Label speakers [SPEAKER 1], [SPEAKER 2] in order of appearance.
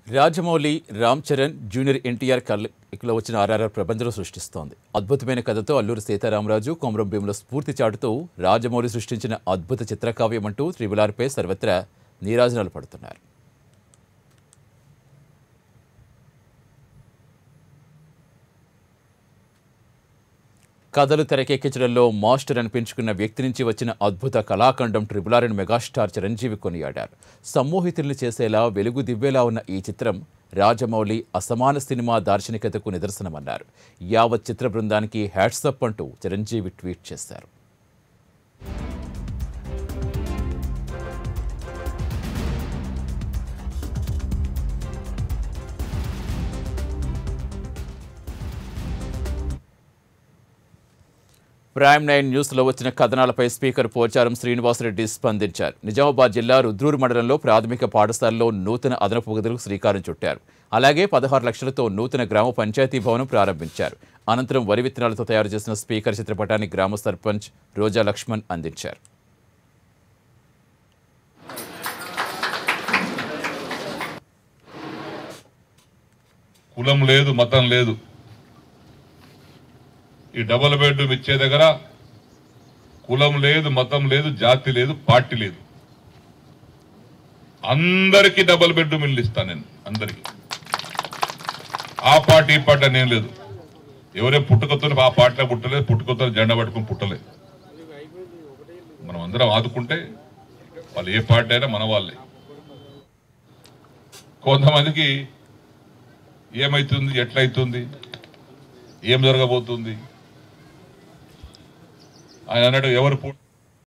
[SPEAKER 1] Rajamouli Ram Charan junior NTR కలయికలో వచ్చిన ఆర్ఆర్ఆర్ ప్రబంధం సృష్టిస్తోంది అద్భుతమైన కథతో అల్లూరి సీతారామరాజు కొమరం భీముల స్ఫూర్తి చాటుతూ రాజమౌళి సృష్టించిన అద్భుత చిత్రకావ్యం అంటూ త్రిబులార్పై సర్వత్రా నీరాజనాలు పడుతున్నారు కథలు తెరకెక్కించడంలో మాస్టర్ అనిపించుకున్న వ్యక్తి నుంచి వచ్చిన అద్భుత కళాఖండం ట్రిబులార్ మెగాస్టార్ చిరంజీవి కొనియాడారు సమ్మోహితుల్ని చేసేలా వెలుగు దివ్వేలా ఉన్న ఈ చిత్రం రాజమౌళి అసమాన సినిమా దార్శనికతకు నిదర్శనమన్నారు యావత్ చిత్ర బృందానికి హ్యాట్సప్ అంటూ చిరంజీవి ట్వీట్ చేశారు ప్రైమ్ నైన్ న్యూస్లో వచ్చిన కథనాలపై స్పీకర్ పోచారం శ్రీనివాసరెడ్డి స్పందించారు నిజామాబాద్ జిల్లా రుద్రూరు మండలంలో ప్రాథమిక పాఠశాలలో నూతన అదనపు గదులకు శ్రీకారం చుట్టారు అలాగే పదహారు లక్షలతో నూతన గ్రామ పంచాయతీ భవనం ప్రారంభించారు అనంతరం వరి విత్తనాలతో తయారు చేసిన స్పీకర్ చిత్రపటాన్ని గ్రామ సర్పంచ్ రోజా లక్ష్మణ్ అందించారు
[SPEAKER 2] కులం లేదు మతం లేదు ఈ డబుల్ బెడ్రూమ్ ఇచ్చే దగ్గర కులం లేదు మతం లేదు జాతి లేదు పార్టీ లేదు అందరికీ డబుల్ బెడ్రూమ్ ఇల్లు ఇస్తాను నేను అందరికి ఆ పార్టీ ఈ పార్టీ అని ఏం లేదు ఎవరే పుట్టుకతో ఆ పార్టీలో పుట్టలేదు పుట్టుకతో జెండా పట్టుకుని పుట్టలేదు మనం అందరం ఆదుకుంటే వాళ్ళు ఏ పార్టీ అయినా మన వాళ్ళే కొంతమందికి ఏమైతుంది ఎట్లయితుంది ఏం జరగబోతుంది ఆయన అన్నాడు ఎవరు పు-